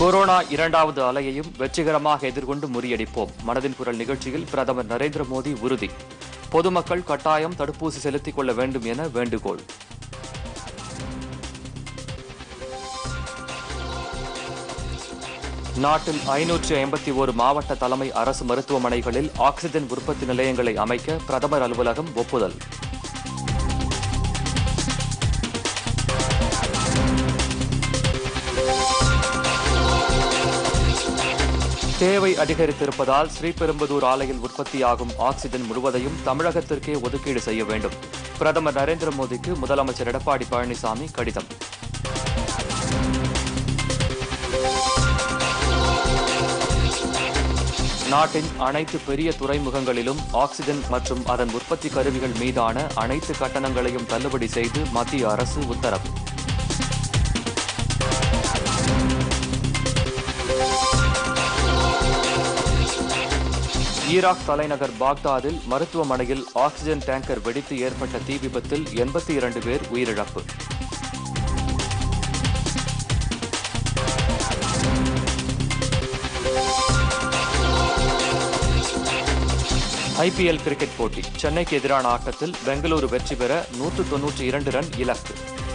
corona இரண்டாவது அலையையும் வெற்றிகரமாக எதிர்கொண்டு முறியடிப்போம் மனதின் குரல் நிகழ்ச்சியில் பிரதமர் நரேந்திர மோடி உறுதி பொதுமக்கள் கட்டாயம் தடுப்பூசி செலுத்திக் கொள்ள வேண்டும் என வேண்டுகோள் நாட்டில் ஐநூற்றி ஐம்பத்தி ஒரு மாவட்ட தலைமை அரசு மருத்துவமனைகளில் ஆக்ஸிஜன் உற்பத்தி நிலையங்களை அமைக்க பிரதமர் அலுவலகம் ஒப்புதல் தேவை அதிகரித்திருப்பதால் ஸ்ரீபெரும்புதூர் ஆலையில் உற்பத்தியாகும் ஆக்ஸிஜன் முழுவதையும் தமிழகத்திற்கே ஒதுக்கீடு செய்ய வேண்டும் பிரதமர் நரேந்திர மோடிக்கு முதலமைச்சர் எடப்பாடி பழனிசாமி கடிதம் நாட்டின் அனைத்து பெரிய துறைமுகங்களிலும் ஆக்ஸிஜன் மற்றும் அதன் உற்பத்தி கருவிகள் மீதான அனைத்து கட்டணங்களையும் தள்ளுபடி செய்து மத்திய அரசு உத்தரவு ஈராக் தலைநகர் பாக்தாதில் மருத்துவமனையில் ஆக்ஸிஜன் டேங்கர் வெடித்து ஏற்பட்ட தீ விபத்தில் எண்பத்தி இரண்டு பேர் உயிரிழப்பு ஐபிஎல் கிரிக்கெட் போட்டி சென்னைக்கு எதிரான ஆட்டத்தில் பெங்களூரு வெற்றி பெற நூற்று தொன்னூற்றி இரண்டு ரன் இலக்கு